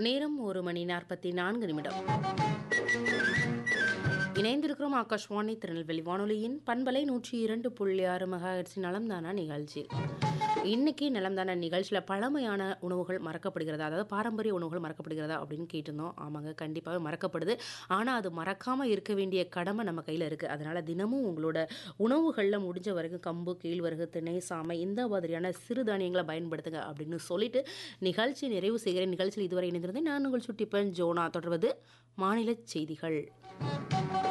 நேரம் ஒரு மணி நாற்பத்தி நான்கு நிமிடம் இணைந்திருக்கிறோம் ஆகாஷ்வாணி திருநெல்வேலி வானொலியின் பண்பலை நூற்றி இரண்டு புள்ளி ஆறு மெகாஹெட்ஸ் நலம்தானா நிகழ்ச்சி இன்னைக்கு நிலம்தான நிகழ்ச்சியில் பழமையான உணவுகள் மறக்கப்படுகிறதா அதாவது பாரம்பரிய உணவுகள் மறக்கப்படுகிறதா அப்படின்னு கேட்டிருந்தோம் ஆமாங்க கண்டிப்பாகவே மறக்கப்படுது ஆனால் அது மறக்காமல் இருக்க வேண்டிய கடமை நம்ம கையில் இருக்குது அதனால் தினமும் உங்களோட உணவுகளில் முடிஞ்ச வரைக்கும் கம்பு கேழ்வரகு திணை சாமை இந்த மாதிரியான சிறுதானியங்களை பயன்படுத்துங்க அப்படின்னு சொல்லிட்டு நிகழ்ச்சி நிறைவு செய்கிற நிகழ்ச்சியில் இதுவரை இணைந்திருந்தேன் நான் உங்கள் சுட்டிப்பன் ஜோனா தொடர்வது மாநில செய்திகள்